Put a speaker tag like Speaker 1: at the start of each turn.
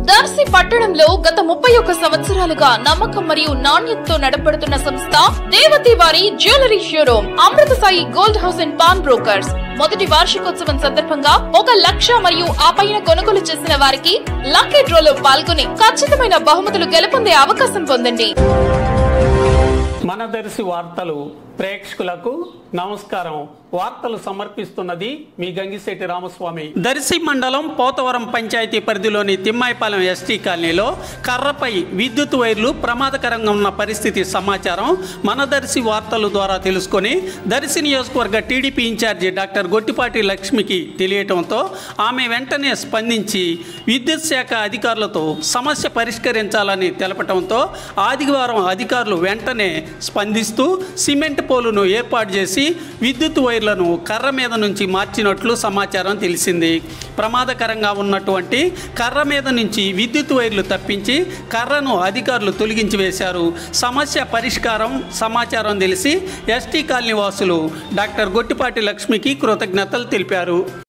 Speaker 1: దర్శి పట్టణంలో గత ముప్పై ఒక్క సంవత్సరాలుగా నమ్మకం మరియు నాణ్యతతో నడపడుతున్న సంస్థ దేవతి వారి jewellery showroom Amrutha Sai gold house and pawn brokers మొదటి వార్షికోత్సవం సందర్భంగా ఒక లక్ష మరియు ఆ పైన కొనుగోలు చేసిన వారికి లక్కీ డ్రోలో పాల్గొని ఖచ్చితమైన బహుమతులు గెలుపొందే అవకాశం పొందండి
Speaker 2: మనదర్శి వార్తలు ప్రేక్షకులకు నమస్కారం వార్తలు సమర్పిస్తున్నది మీ గంగిశెట్టి రామస్వామి దర్శి మండలం పోతవరం పంచాయతీ పరిధిలోని తిమ్మాయిపాలెం ఎస్టీ కాలనీలో కర్రపై విద్యుత్ వైర్లు ప్రమాదకరంగా ఉన్న పరిస్థితి సమాచారం మనదర్శి వార్తలు ద్వారా తెలుసుకొని దర్శి నియోజకవర్గ టీడీపీ ఇన్ఛార్జి డాక్టర్ గొట్టిపాటి లక్ష్మికి తెలియటంతో ఆమె వెంటనే స్పందించి విద్యుత్ శాఖ అధికారులతో సమస్య పరిష్కరించాలని తెలపటంతో ఆదివారం అధికారులు వెంటనే స్పందిస్తూ సిమెంట్ పోలును ఏర్పాటు చేసి విద్యుత్ వైర్లను కర్ర మీద నుంచి మార్చినట్లు సమాచారం తెలిసింది ప్రమాదకరంగా ఉన్నటువంటి కర్ర మీద నుంచి విద్యుత్ వైర్లు తప్పించి కర్రను అధికారులు తొలగించి వేశారు సమస్య పరిష్కారం సమాచారం తెలిసి ఎస్టీ కాలనీ వాసులు డాక్టర్ గొట్టిపాటి లక్ష్మికి కృతజ్ఞతలు తెలిపారు